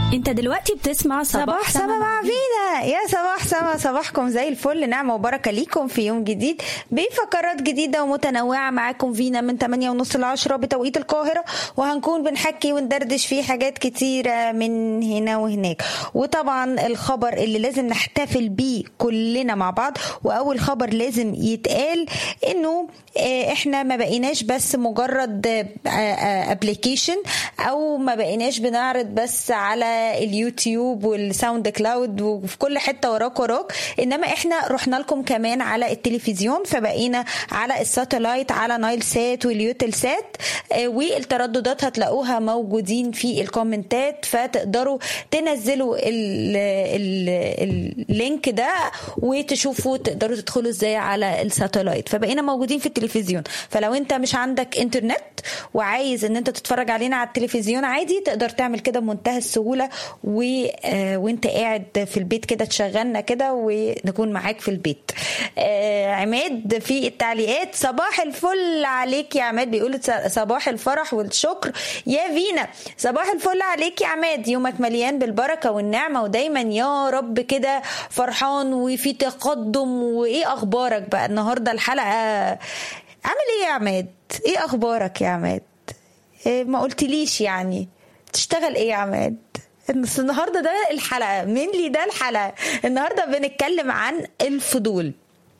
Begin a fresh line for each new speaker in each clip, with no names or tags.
انت دلوقتي بتسمع صباح,
صباح سما مع فينا يا صباح سما صباحكم زي الفل نعمة وبركة ليكم في يوم جديد بفقرات جديدة ومتنوعة معاكم فينا من 8 ونص ل 10 بتوقيت القاهرة وهنكون بنحكي وندردش فيه حاجات كتيرة من هنا وهناك وطبعا الخبر اللي لازم نحتفل بيه كلنا مع بعض وأول خبر لازم يتقال إنه احنا ما بقيناش بس مجرد ابلكيشن او ما بقيناش بنعرض بس على اليوتيوب والساوند كلاود وفي كل حته وراك وراك انما احنا رحنا لكم كمان على التلفزيون فبقينا على الساتلايت على نايل سات واليوتل سات والترددات هتلاقوها موجودين في الكومنتات فتقدروا تنزلوا ال ال اللينك ده وتشوفوا تقدروا تدخلوا ازاي على الساتلايت فبقينا موجودين في التلفزيون فلو انت مش عندك انترنت وعايز ان انت تتفرج علينا على التلفزيون عادي تقدر تعمل كده بمنتهى السهوله و... آه وانت قاعد في البيت كده تشغلنا كده ونكون معاك في البيت آه عماد في التعليقات صباح الفل عليك يا عماد بيقول صباح الفرح والشكر يا فينا صباح الفل عليك يا عماد يومك مليان بالبركه والنعمه ودايما يا رب كده فرحان وفي تقدم وايه اخبارك بقى النهارده الحلقه عامل ايه يا عماد ايه اخبارك يا عماد إيه ما قلتليش يعني تشتغل ايه يا عماد النهارده ده الحلقه مين لي ده الحلقه النهارده بنتكلم عن الفضول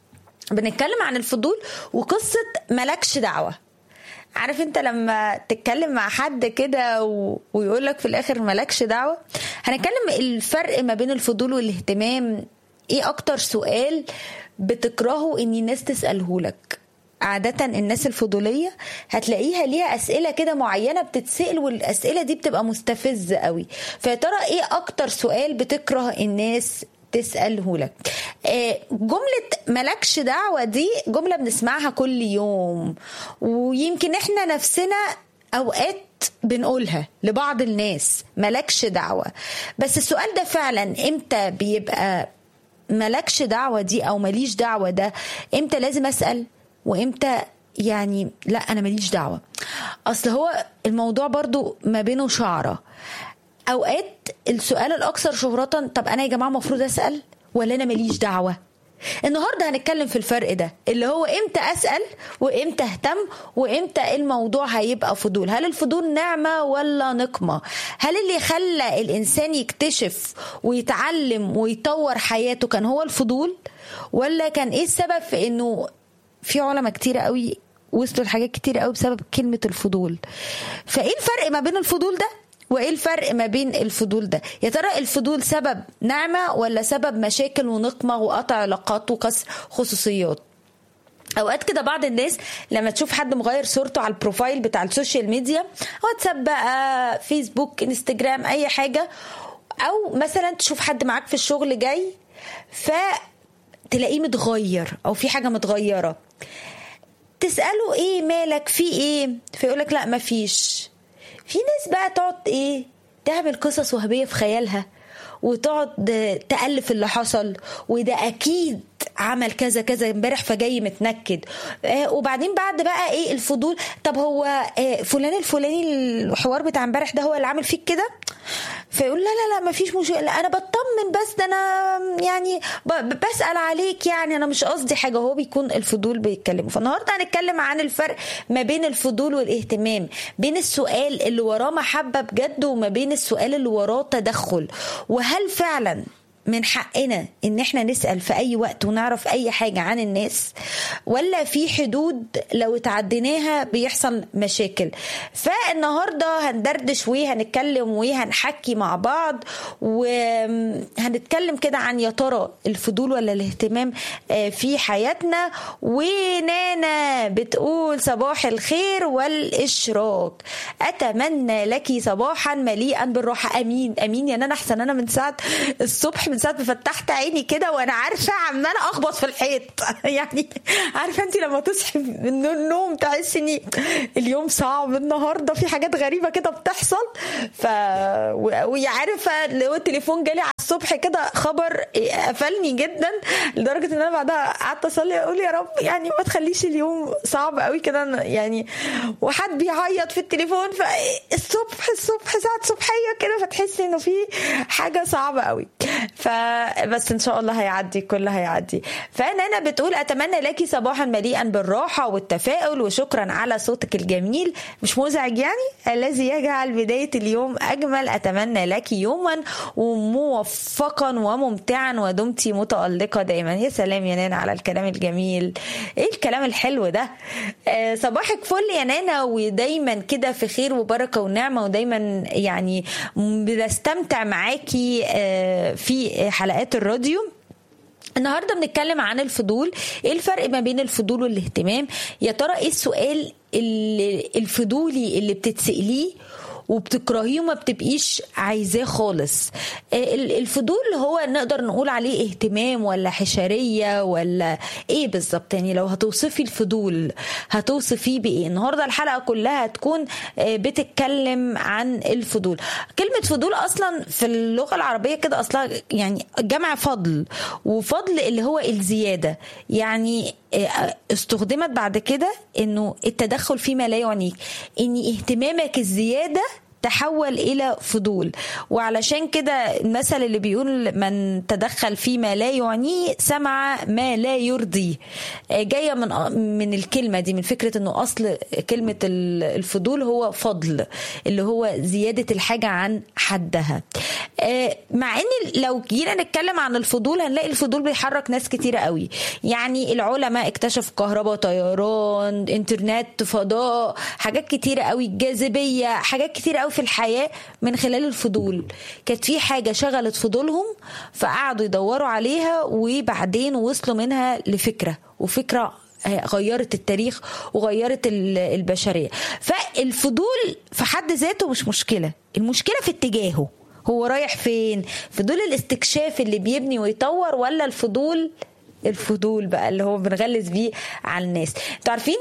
بنتكلم عن الفضول وقصه ملكش دعوه عارف انت لما تتكلم مع حد كده و... ويقول لك في الاخر ملكش دعوه هنتكلم الفرق ما بين الفضول والاهتمام ايه اكتر سؤال بتكرهه ان الناس تساله لك عادة الناس الفضولية هتلاقيها ليها أسئلة كده معينة بتتسأل والأسئلة دي بتبقى مستفزة قوي فيا ترى إيه أكتر سؤال بتكره الناس تسأله لك جملة ملكش دعوة دي جملة بنسمعها كل يوم ويمكن احنا نفسنا أوقات بنقولها لبعض الناس ملكش دعوة بس السؤال ده فعلا امتى بيبقى ملكش دعوة دي أو ماليش دعوة ده امتى لازم أسأل وامتى يعني لا انا ماليش دعوه اصل هو الموضوع برضو ما بينه شعره اوقات السؤال الاكثر شهره طب انا يا جماعه المفروض اسال ولا انا ماليش دعوه النهارده هنتكلم في الفرق ده اللي هو امتى اسال وامتى اهتم وامتى الموضوع هيبقى فضول هل الفضول نعمه ولا نقمه هل اللي خلى الانسان يكتشف ويتعلم ويطور حياته كان هو الفضول ولا كان ايه السبب في انه في علماء كتير قوي وصلوا لحاجات كتير قوي بسبب كلمة الفضول فايه الفرق ما بين الفضول ده وايه الفرق ما بين الفضول ده يا ترى الفضول سبب نعمة ولا سبب مشاكل ونقمة وقطع علاقات وكسر خصوصيات اوقات كده بعض الناس لما تشوف حد مغير صورته على البروفايل بتاع السوشيال ميديا واتساب بقى فيسبوك انستجرام اي حاجة او مثلا تشوف حد معاك في الشغل جاي ف تلاقيه متغير او في حاجه متغيره تساله ايه مالك في ايه فيقولك لا مفيش في ناس بقى تقعد ايه تعمل قصص وهميه في خيالها وتقعد تألف اللي حصل وده أكيد عمل كذا كذا امبارح فجاي متنكد آه وبعدين بعد بقى ايه الفضول طب هو آه فلان الفلاني الحوار بتاع امبارح ده هو اللي عامل فيك كده فيقول لا لا لا ما فيش مشكله انا بطمن بس ده انا يعني بسال عليك يعني انا مش قصدي حاجه هو بيكون الفضول بيتكلموا فالنهارده هنتكلم عن الفرق ما بين الفضول والاهتمام بين السؤال اللي وراه محبه بجد وما بين السؤال اللي وراه تدخل وهل فعلا من حقنا ان احنا نسال في اي وقت ونعرف اي حاجه عن الناس ولا في حدود لو تعديناها بيحصل مشاكل فالنهارده هندردش وهنتكلم وهنحكي مع بعض وهنتكلم كده عن يا ترى الفضول ولا الاهتمام في حياتنا ونانا بتقول صباح الخير والاشراق اتمنى لك صباحا مليئا بالراحه امين امين يا نانا احسن انا من ساعه الصبح من ساعه ما فتحت عيني كده وانا عارفه عماله اخبط في الحيط يعني عارفه انت لما تصحي من النوم تحسي ان اليوم صعب النهارده في حاجات غريبه كده بتحصل ف وعارفه لو التليفون جالي على الصبح كده خبر قفلني جدا لدرجه ان انا بعدها قعدت اصلي اقول يا رب يعني ما تخليش اليوم صعب قوي كده يعني وحد بيعيط في التليفون فالصبح الصبح ساعه صبحيه كده فتحسي انه في حاجه صعبه قوي فبس ان شاء الله هيعدي كله هيعدي فانا بتقول اتمنى لك صباحا مليئا بالراحه والتفاؤل وشكرا على صوتك الجميل مش مزعج يعني الذي يجعل بدايه اليوم اجمل اتمنى لك يوما وموفقا وممتعا ودمت متالقه دايما يا سلام يا نانا على الكلام الجميل ايه الكلام الحلو ده آه صباحك فل يا نانا ودايما كده في خير وبركه ونعمه ودايما يعني بنستمتع معاكي آه في حلقات الراديو النهارده بنتكلم عن الفضول ايه الفرق ما بين الفضول والاهتمام يا ترى ايه السؤال اللي الفضولي اللي بتتسأليه وبتكرهيه وما بتبقيش عايزاه خالص الفضول هو نقدر نقول عليه اهتمام ولا حشريه ولا ايه بالظبط يعني لو هتوصفي الفضول هتوصفيه بايه النهارده الحلقه كلها هتكون بتتكلم عن الفضول كلمه فضول اصلا في اللغه العربيه كده اصلا يعني جمع فضل وفضل اللي هو الزياده يعني استخدمت بعد كده انه التدخل فيما لا يعنيك ان اهتمامك الزياده تحول الى فضول وعلشان كده المثل اللي بيقول من تدخل فيما لا يعنيه سمع ما لا يرضيه جايه من من الكلمه دي من فكره انه اصل كلمه الفضول هو فضل اللي هو زياده الحاجه عن حدها مع ان لو جينا نتكلم عن الفضول هنلاقي الفضول بيحرك ناس كتيرة قوي يعني العلماء اكتشفوا كهرباء طيران انترنت فضاء حاجات كتيرة قوي الجاذبية حاجات كتيرة قوي في الحياة من خلال الفضول كانت في حاجة شغلت فضولهم فقعدوا يدوروا عليها وبعدين وصلوا منها لفكرة وفكرة غيرت التاريخ وغيرت البشرية فالفضول في حد ذاته مش مشكلة المشكلة في اتجاهه هو رايح فين فضول الاستكشاف اللي بيبني ويطور ولا الفضول الفضول بقى اللي هو بنغلس بيه على الناس انتوا عارفين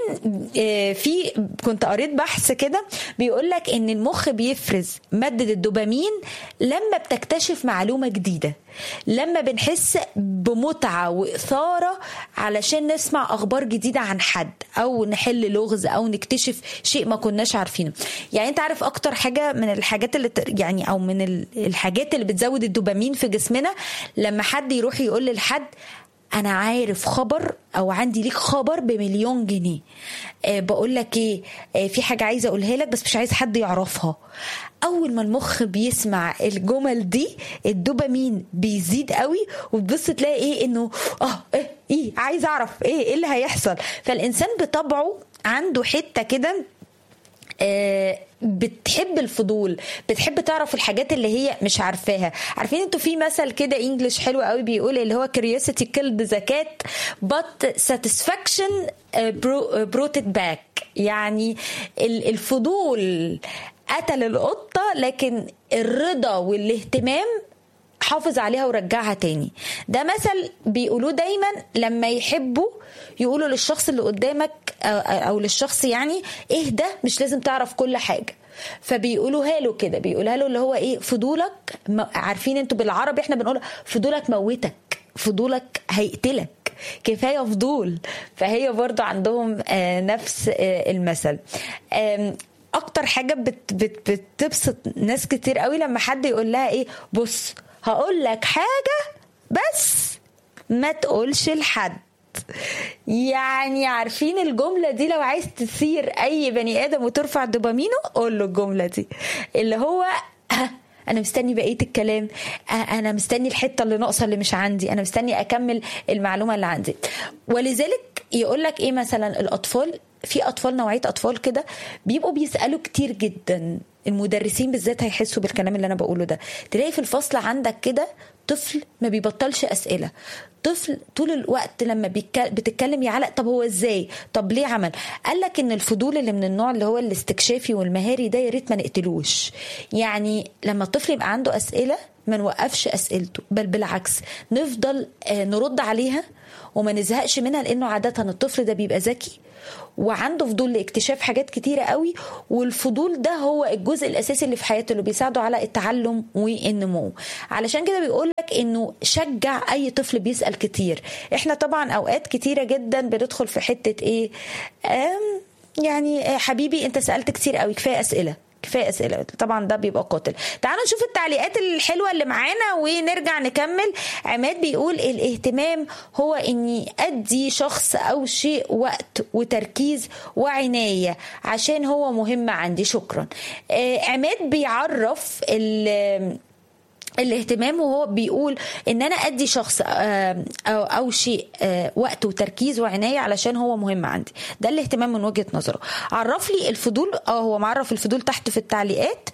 في كنت قريت بحث كده بيقول لك ان المخ بيفرز ماده الدوبامين لما بتكتشف معلومه جديده لما بنحس بمتعه واثاره علشان نسمع اخبار جديده عن حد او نحل لغز او نكتشف شيء ما كناش عارفينه يعني انت عارف اكتر حاجه من الحاجات اللي يعني او من الحاجات اللي بتزود الدوبامين في جسمنا لما حد يروح يقول لحد انا عارف خبر او عندي ليك خبر بمليون جنيه أه بقول لك ايه أه في حاجه عايزه اقولها لك بس مش عايز حد يعرفها اول ما المخ بيسمع الجمل دي الدوبامين بيزيد قوي وتبص تلاقي ايه انه اه ايه ايه عايز اعرف ايه ايه اللي هيحصل فالانسان بطبعه عنده حته كده آه بتحب الفضول بتحب تعرف الحاجات اللي هي مش عارفاها عارفين انتوا في مثل كده انجلش حلو قوي بيقول اللي هو curiosity killed the cat but satisfaction brought it back يعني الفضول قتل القطة لكن الرضا والاهتمام حافظ عليها ورجعها تاني ده مثل بيقولوه دايما لما يحبوا يقولوا للشخص اللي قدامك او للشخص يعني اهدى مش لازم تعرف كل حاجه فبيقولوها له كده بيقولها له اللي هو ايه فضولك عارفين انتوا بالعربي احنا بنقول فضولك موتك فضولك هيقتلك كفايه فضول فهي برضو عندهم نفس المثل اكتر حاجه بت بت بتبسط ناس كتير قوي لما حد يقول لها ايه بص هقول لك حاجه بس ما تقولش لحد يعني عارفين الجملة دي لو عايز تثير أي بني آدم وترفع دوبامينه قول له الجملة دي اللي هو انا مستني بقيه الكلام انا مستني الحته اللي ناقصه اللي مش عندي انا مستني اكمل المعلومه اللي عندي ولذلك يقول لك ايه مثلا الاطفال في اطفال نوعيه اطفال كده بيبقوا بيسالوا كتير جدا المدرسين بالذات هيحسوا بالكلام اللي انا بقوله ده تلاقي في الفصل عندك كده طفل ما بيبطلش اسئله طفل طول الوقت لما بتتكلم يا علاء طب هو ازاي طب ليه عمل قال لك ان الفضول اللي من النوع اللي هو الاستكشافي والمهاري ده يا ريت ما نقتلوش يعني لما الطفل يبقى عنده اسئله ما نوقفش اسئلته بل بالعكس نفضل آه، نرد عليها وما نزهقش منها لانه عاده الطفل ده بيبقى ذكي وعنده فضول لاكتشاف حاجات كتيره قوي والفضول ده هو الجزء الاساسي اللي في حياته اللي بيساعده على التعلم والنمو علشان كده بيقول لك انه شجع اي طفل بيسال كتير احنا طبعا اوقات كتيره جدا بندخل في حته ايه أم يعني آه، حبيبي انت سالت كتير قوي كفايه اسئله كفايه اسئله طبعا ده بيبقى قاتل تعالوا نشوف التعليقات الحلوه اللي معانا ونرجع نكمل عماد بيقول الاهتمام هو اني ادي شخص او شيء وقت وتركيز وعنايه عشان هو مهم عندي شكرا آه، عماد بيعرف ال- الاهتمام وهو بيقول ان انا ادي شخص آه، او او شيء آه، وقت وتركيز وعنايه علشان هو مهم عندي ده الاهتمام من وجهه نظره عرف لي الفضول اه هو معرف الفضول تحت في التعليقات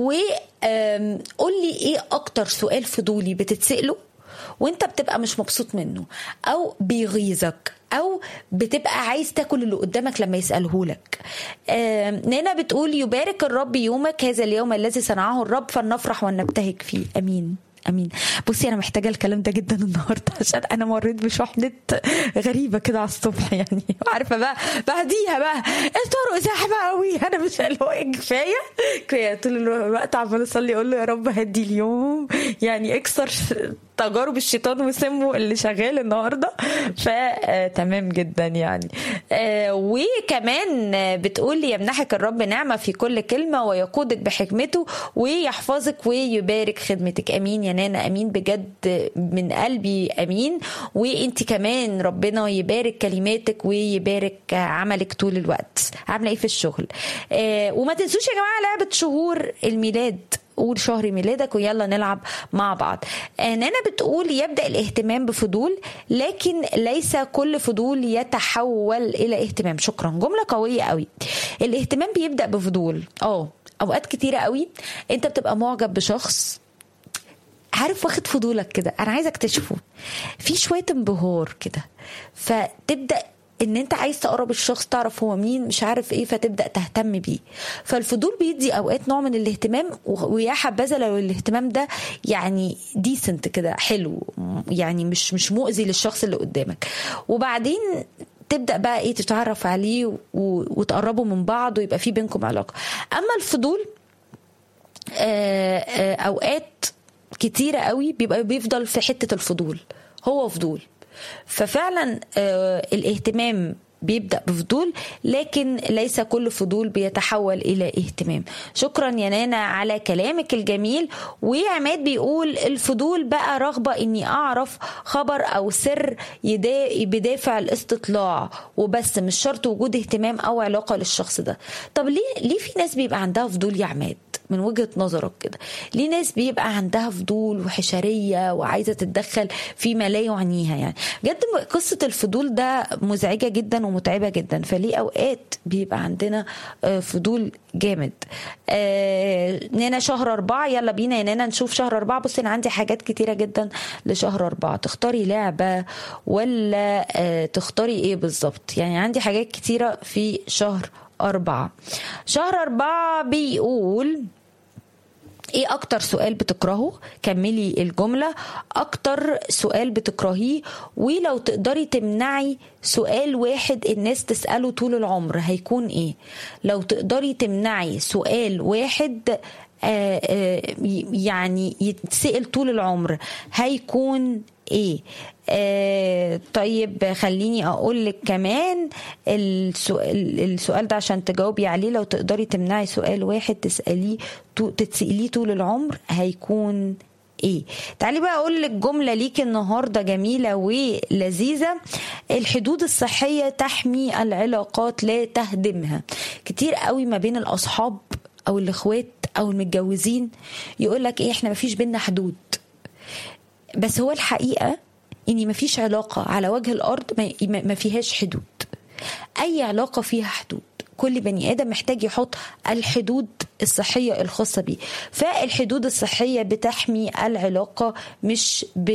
وقول لي ايه اكتر سؤال فضولي بتتساله وانت بتبقى مش مبسوط منه او بيغيظك او بتبقى عايز تاكل اللي قدامك لما يساله لك آم، نانا بتقول يبارك الرب يومك هذا اليوم الذي صنعه الرب فلنفرح ونبتهج فيه امين امين بصي انا محتاجه الكلام ده جدا النهارده عشان انا مريت بشحنه غريبه كده على الصبح يعني عارفه بقى بعديها بقى الطرق زحمه قوي انا مش اللي هو إيه، كفايه كفايه طول الوقت عمال اصلي اقول له يا رب هدي اليوم يعني اكسر تجارب الشيطان وسمه اللي شغال النهارده فتمام جدا يعني آه، وكمان آه، بتقول لي يمنحك الرب نعمه في كل كلمه ويقودك بحكمته ويحفظك ويبارك خدمتك امين يا نانا امين بجد من قلبي امين وانت كمان ربنا يبارك كلماتك ويبارك عملك طول الوقت عامله ايه في الشغل آه، وما تنسوش يا جماعه لعبه شهور الميلاد قول شهر ميلادك ويلا نلعب مع بعض آه، نانا بتقول يبدأ الاهتمام بفضول لكن ليس كل فضول يتحول إلى اهتمام شكرا جملة قوية قوي الاهتمام بيبدأ بفضول اه أوقات كتيرة قوي أنت بتبقى معجب بشخص عارف واخد فضولك كده انا عايزه اكتشفه في شويه انبهار كده فتبدا ان انت عايز تقرب الشخص تعرف هو مين مش عارف ايه فتبدا تهتم بيه فالفضول بيدي اوقات نوع من الاهتمام و- ويا حبذا لو الاهتمام ده يعني ديسنت كده حلو يعني مش مش مؤذي للشخص اللي قدامك وبعدين تبدا بقى ايه تتعرف عليه و- وتقربوا من بعض ويبقى في بينكم علاقه اما الفضول آه، آه، اوقات كتيرة قوي بيبقى بيفضل في حتة الفضول هو فضول ففعلا آه، الاهتمام بيبدأ بفضول لكن ليس كل فضول بيتحول إلى اهتمام شكرا يا نانا على كلامك الجميل وعماد بيقول الفضول بقى رغبة إني أعرف خبر أو سر يدا- بدافع الاستطلاع وبس مش شرط وجود اهتمام أو علاقة للشخص ده طب ليه ليه في ناس بيبقى عندها فضول يا عماد من وجهة نظرك كده ليه ناس بيبقى عندها فضول وحشرية وعايزة تتدخل فيما لا يعنيها يعني بجد قصة الفضول ده مزعجة جدا ومتعبة جدا فليه أوقات بيبقى عندنا آه، فضول جامد آه، نانا شهر أربعة يلا بينا يا نانا نشوف شهر أربعة بصي أنا عندي حاجات كتيرة جدا لشهر أربعة تختاري لعبة ولا آه، تختاري إيه بالظبط يعني عندي حاجات كتيرة في شهر أربعة شهر أربعة بيقول ايه اكتر سؤال بتكرهه كملي الجملة اكتر سؤال بتكرهيه ولو تقدري تمنعي سؤال واحد الناس تسأله طول العمر هيكون ايه لو تقدري تمنعي سؤال واحد آه، آه، يعني يتسأل طول العمر هيكون ايه آه طيب خليني اقول لك كمان السؤال, السؤال ده عشان تجاوبي عليه لو تقدري تمنعي سؤال واحد تساليه تو- تتساليه طول العمر هيكون ايه تعالي بقى اقول لك جمله ليك النهارده جميله ولذيذه الحدود الصحيه تحمي العلاقات لا تهدمها كتير قوي ما بين الاصحاب او الاخوات او المتجوزين يقول لك ايه احنا مفيش بينا حدود بس هو الحقيقه ان مفيش علاقه على وجه الارض ما- ما ما فيهاش حدود اي علاقه فيها حدود كل بني ادم محتاج يحط الحدود الصحيه الخاصه بيه فالحدود الصحيه بتحمي العلاقه مش ب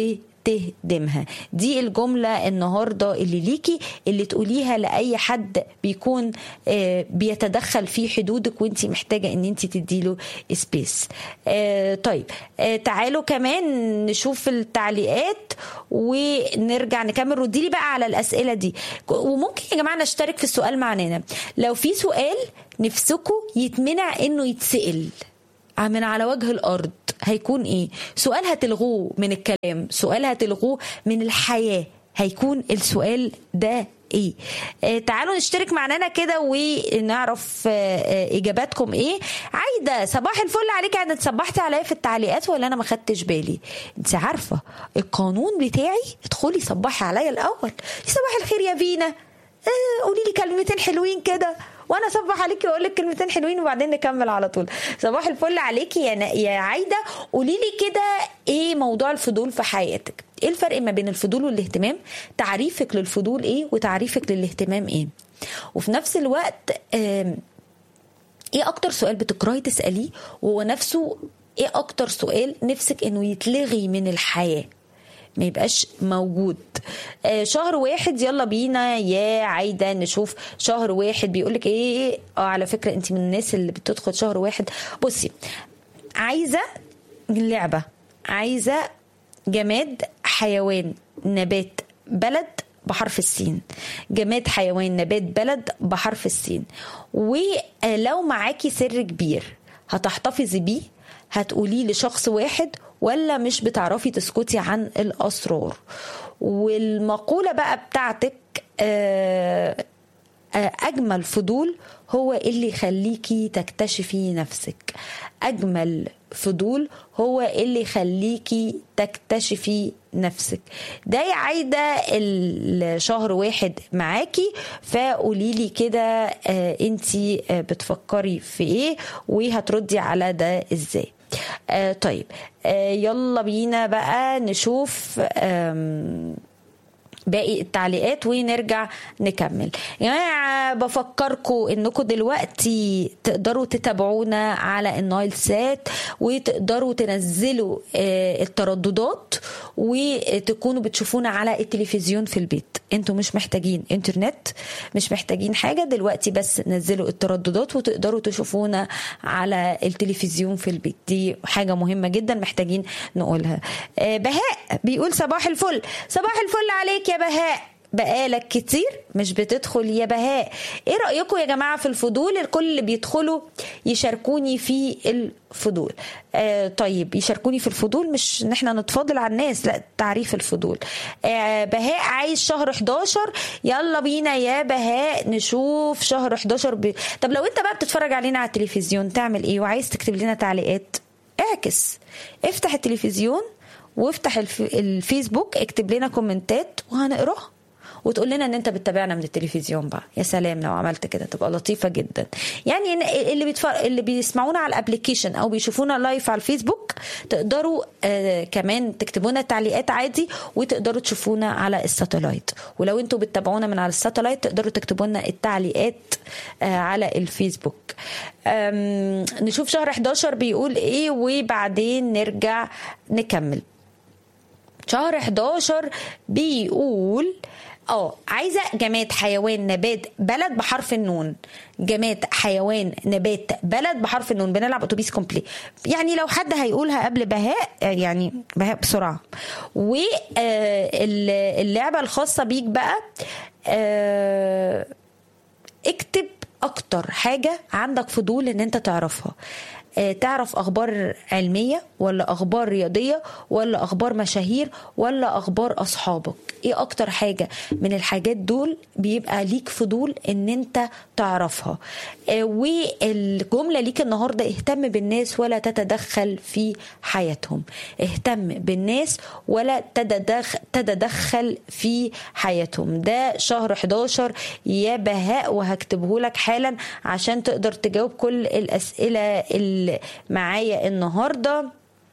تهدمها دي الجملة النهاردة اللي ليكي اللي تقوليها لأي حد بيكون آه، بيتدخل في حدودك وانت محتاجة ان انت تديله سبيس طيب آه، تعالوا كمان نشوف التعليقات ونرجع نكمل ردي لي بقى على الأسئلة دي وممكن يا جماعة نشترك في السؤال معانا لو في سؤال نفسكم يتمنع انه يتسأل من على وجه الارض هيكون ايه سؤال هتلغوه من الكلام سؤال هتلغوه من الحياه هيكون السؤال ده ايه آه تعالوا نشترك معانا كده ونعرف آه آه اجاباتكم ايه عايده صباح الفل عليك يعني صبحتي عليا في التعليقات ولا انا ما خدتش بالي انت عارفه القانون بتاعي ادخلي صبحي عليا الاول صباح الخير يا فينا آه قولي لي كلمتين حلوين كده وانا اصبح عليكي واقول لك كلمتين حلوين وبعدين نكمل على طول صباح الفل عليكي يا نا- يا عايده قولي لي كده ايه موضوع الفضول في حياتك ايه الفرق ما بين الفضول والاهتمام تعريفك للفضول ايه وتعريفك للاهتمام ايه وفي نفس الوقت آم، ايه اكتر سؤال بتكرهي تساليه وهو نفسه ايه اكتر سؤال نفسك انه يتلغي من الحياه ما يبقاش موجود آه شهر واحد يلا بينا يا عايده نشوف شهر واحد بيقولك ايه اه على فكره انت من الناس اللي بتدخل شهر واحد بصي عايزه لعبه عايزه جماد حيوان نبات بلد بحرف السين جماد حيوان نبات بلد بحرف السين ولو معاكي سر كبير هتحتفظي بيه هتقوليه لشخص واحد ولا مش بتعرفي تسكتي عن الاسرار والمقوله بقى بتاعتك آه أجمل فضول هو اللي يخليكي تكتشفي نفسك أجمل فضول هو اللي يخليكي تكتشفي نفسك ده يا عايدة الشهر واحد معاكي فقولي لي كده آه، انتي آه، بتفكري في ايه وهتردي على ده ازاي آه طيب آه يلا بينا بقى نشوف آم باقي التعليقات ونرجع نكمل يا جماعه بفكركم انكم دلوقتي تقدروا تتابعونا على النايل سات وتقدروا تنزلوا آه، الترددات وتكونوا بتشوفونا على التلفزيون في البيت انتوا مش محتاجين انترنت مش محتاجين حاجه دلوقتي بس نزلوا الترددات وتقدروا تشوفونا على التلفزيون في البيت دي حاجه مهمه جدا محتاجين نقولها آه، بهاء بيقول صباح الفل صباح الفل عليك يا بهاء بقالك كتير مش بتدخل يا بهاء ايه رأيكم يا جماعة في الفضول الكل اللي بيدخلوا يشاركوني في الفضول آه طيب يشاركوني في الفضول مش ان احنا نتفاضل على الناس لا تعريف الفضول آه بهاء عايز شهر 11 يلا بينا يا بهاء نشوف شهر 11 ب... طب لو انت بقى بتتفرج علينا على التلفزيون تعمل ايه وعايز تكتب لنا تعليقات اعكس افتح التلفزيون وافتح الف... الفيسبوك اكتب لنا كومنتات وهنقراها وتقول لنا ان انت بتتابعنا من التلفزيون بقى يا سلام لو عملت كده تبقى لطيفه جدا يعني إن- اللي بيتفر... اللي بيسمعونا على الابلكيشن او بيشوفونا لايف على الفيسبوك تقدروا آه كمان تكتبوا لنا تعليقات عادي وتقدروا تشوفونا على الساتلايت ولو انتوا بتتابعونا من على الساتلايت تقدروا تكتبوا لنا التعليقات آه على الفيسبوك آم، نشوف شهر 11 بيقول ايه وبعدين نرجع نكمل شهر 11 بيقول اه عايزه جماد حيوان نبات بلد بحرف النون جماد حيوان نبات بلد بحرف النون بنلعب اتوبيس كومبلي يعني لو حد هيقولها قبل بهاء آه، يعني بهاء بسرعه واللعبه الخاصه بيك بقى آه، اكتب اكتر حاجه عندك فضول ان انت تعرفها آه، تعرف اخبار علميه ولا اخبار رياضيه ولا اخبار مشاهير ولا اخبار اصحابك ايه اكتر حاجه من الحاجات دول بيبقى ليك فضول ان انت تعرفها آه، والجمله ليك النهارده اهتم بالناس ولا تتدخل في حياتهم اهتم بالناس ولا تتدخل, تتدخل في حياتهم ده شهر 11 يا بهاء وهكتبه لك حالا عشان تقدر تجاوب كل الاسئله اللي معايا النهارده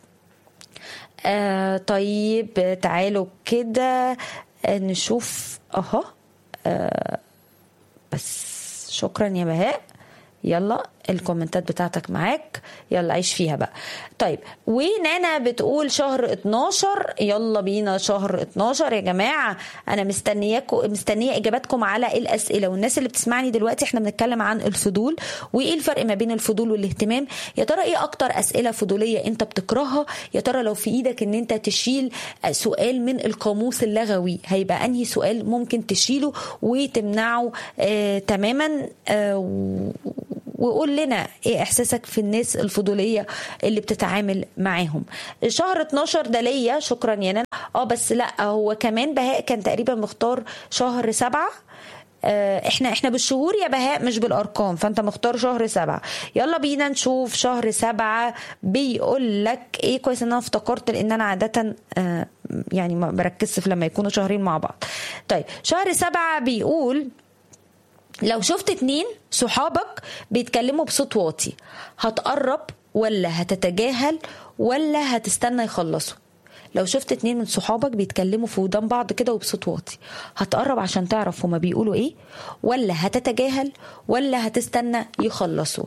آه طيب تعالوا كده آه، نشوف اها آه بس شكرا يا بهاء يلا الكومنتات بتاعتك معاك يلا عيش فيها بقى طيب ونانا بتقول شهر 12 يلا بينا شهر 12 يا جماعه انا مستنياكم مستنيه اجاباتكم على الاسئله والناس اللي بتسمعني دلوقتي احنا بنتكلم عن الفضول وايه الفرق ما بين الفضول والاهتمام يا ترى ايه اكتر اسئله فضوليه انت بتكرهها يا ترى لو في ايدك ان انت تشيل سؤال من القاموس اللغوي هيبقى انهي سؤال ممكن تشيله وتمنعه آه تماما آه وقول لنا ايه احساسك في الناس الفضوليه اللي بتتعامل معاهم شهر 12 ده ليا شكرا يا نانا اه بس لا هو كمان بهاء كان تقريبا مختار شهر سبعة احنا احنا بالشهور يا بهاء مش بالارقام فانت مختار شهر سبعة يلا بينا نشوف شهر سبعة بيقول لك ايه كويس ان انا افتكرت لان انا عاده يعني ما بركزش في لما يكونوا شهرين مع بعض طيب شهر سبعة بيقول لو شفت اتنين صحابك بيتكلموا بصوت واطي هتقرب ولا هتتجاهل ولا هتستنى يخلصوا لو شفت اتنين من صحابك بيتكلموا في ودان بعض كده وبصوت واطي هتقرب عشان تعرف هما بيقولوا ايه ولا هتتجاهل ولا هتستنى يخلصوا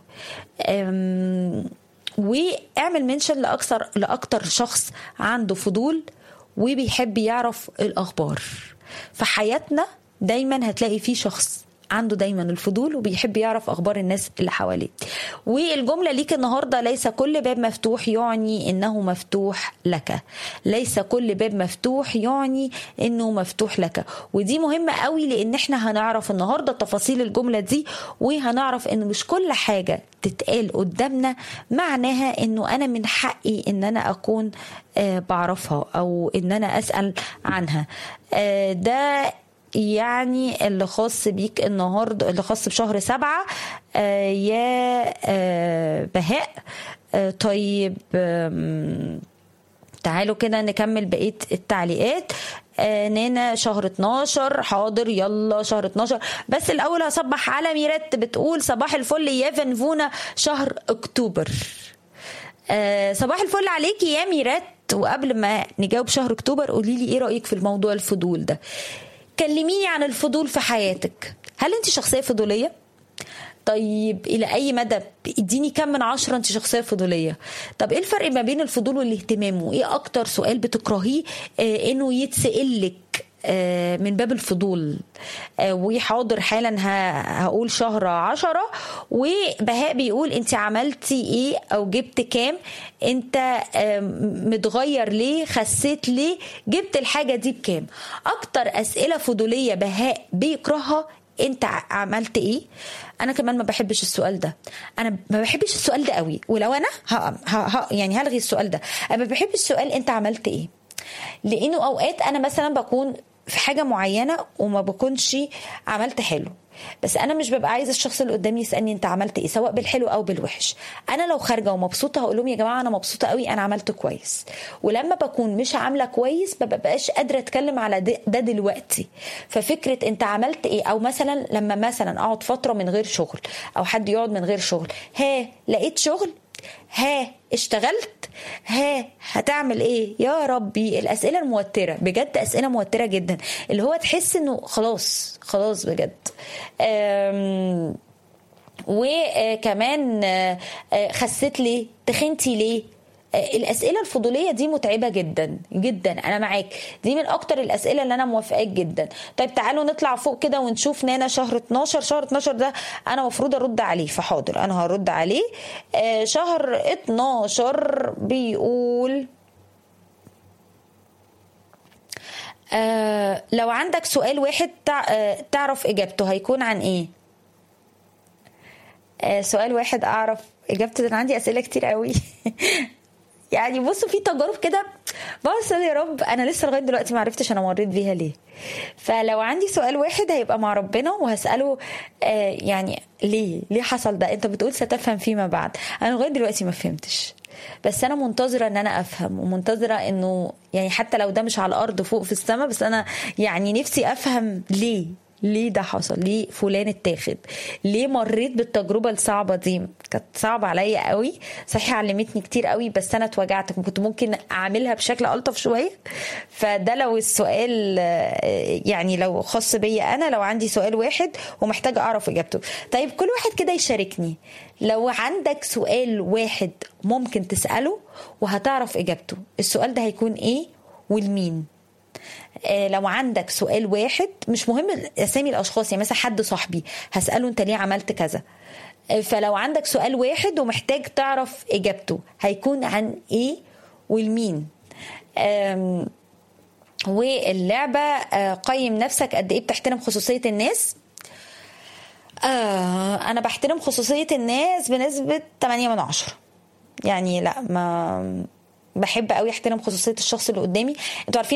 واعمل منشن لاكثر لاكتر شخص عنده فضول وبيحب يعرف الاخبار في حياتنا دايما هتلاقي فيه شخص عنده دايما الفضول وبيحب يعرف اخبار الناس اللي حواليه والجمله ليك النهارده ليس كل باب مفتوح يعني انه مفتوح لك ليس كل باب مفتوح يعني انه مفتوح لك ودي مهمه قوي لان احنا هنعرف النهارده تفاصيل الجمله دي وهنعرف ان مش كل حاجه تتقال قدامنا معناها انه انا من حقي ان انا اكون بعرفها او ان انا اسال عنها ده يعني اللي خاص بيك النهارده اللي خاص بشهر سبعة آه يا آه بهاء آه طيب تعالوا كده نكمل بقيه التعليقات آه نانا شهر 12 حاضر يلا شهر 12 بس الاول هصبح على ميرات بتقول صباح الفل يا فنفونا شهر اكتوبر آه صباح الفل عليكي يا ميرات وقبل ما نجاوب شهر اكتوبر قولي لي ايه رايك في الموضوع الفضول ده كلميني عن الفضول في حياتك هل انت شخصيه فضوليه طيب الى اي مدى اديني كم من عشرة انت شخصيه فضوليه طب ايه الفرق ما بين الفضول والاهتمام وايه اكتر سؤال بتكرهيه آه انه يتسال لك من باب الفضول وحاضر حالا هقول شهر عشرة وبهاء بيقول انت عملتي ايه او جبت كام انت متغير ليه خسيت ليه جبت الحاجة دي بكام اكتر اسئلة فضولية بهاء بيكرهها انت عملت ايه انا كمان ما بحبش السؤال ده انا ما بحبش السؤال ده قوي ولو انا ها ها يعني هلغي السؤال ده انا ما بحبش السؤال انت عملت ايه لانه اوقات انا مثلا بكون في حاجة معينة وما بكونش عملت حلو بس انا مش ببقى عايزه الشخص اللي قدامي يسالني انت عملت ايه سواء بالحلو او بالوحش انا لو خارجه ومبسوطه هقول لهم يا جماعه انا مبسوطه قوي انا عملت كويس ولما بكون مش عامله كويس ما ببقاش قادره اتكلم على ده دلوقتي ففكره انت عملت ايه او مثلا لما مثلا اقعد فتره من غير شغل او حد يقعد من غير شغل ها لقيت شغل ها اشتغلت ها هتعمل ايه يا ربي الاسئله الموتره بجد اسئله موتره جدا اللي هو تحس انه خلاص خلاص بجد وكمان خسيت ليه تخنتي ليه الاسئله الفضوليه دي متعبه جدا جدا انا معاك دي من اكتر الاسئله اللي انا موافقاك جدا طيب تعالوا نطلع فوق كده ونشوف نانا شهر 12 شهر 12 ده انا مفروض ارد عليه فحاضر انا هرد عليه آه شهر 12 بيقول آه لو عندك سؤال واحد تعرف اجابته هيكون عن ايه آه سؤال واحد اعرف اجابته ده انا عندي اسئله كتير قوي يعني بصوا في تجارب كده بس يا رب انا لسه لغايه دلوقتي ما عرفتش انا مريت بيها ليه فلو عندي سؤال واحد هيبقى مع ربنا وهساله آه يعني ليه ليه حصل ده انت بتقول ستفهم فيما بعد انا لغايه دلوقتي ما فهمتش بس انا منتظره ان انا افهم ومنتظره انه يعني حتى لو ده مش على الارض فوق في السماء بس انا يعني نفسي افهم ليه ليه ده حصل ليه فلان اتاخد ليه مريت بالتجربه الصعبه دي كانت صعبه عليا قوي صحيح علمتني كتير قوي بس انا اتوجعت كنت ممكن اعملها بشكل الطف شويه فده لو السؤال يعني لو خاص بيا انا لو عندي سؤال واحد ومحتاجه اعرف اجابته طيب كل واحد كده يشاركني لو عندك سؤال واحد ممكن تساله وهتعرف اجابته السؤال ده هيكون ايه والمين لو عندك سؤال واحد مش مهم اسامي الاشخاص يعني مثلا حد صاحبي هساله انت ليه عملت كذا فلو عندك سؤال واحد ومحتاج تعرف اجابته هيكون عن ايه والمين واللعبه قيم نفسك قد ايه بتحترم خصوصيه الناس آه انا بحترم خصوصيه الناس بنسبه 8 من 10 يعني لا ما بحب قوي احترم خصوصيه الشخص اللي قدامي انتوا عارفين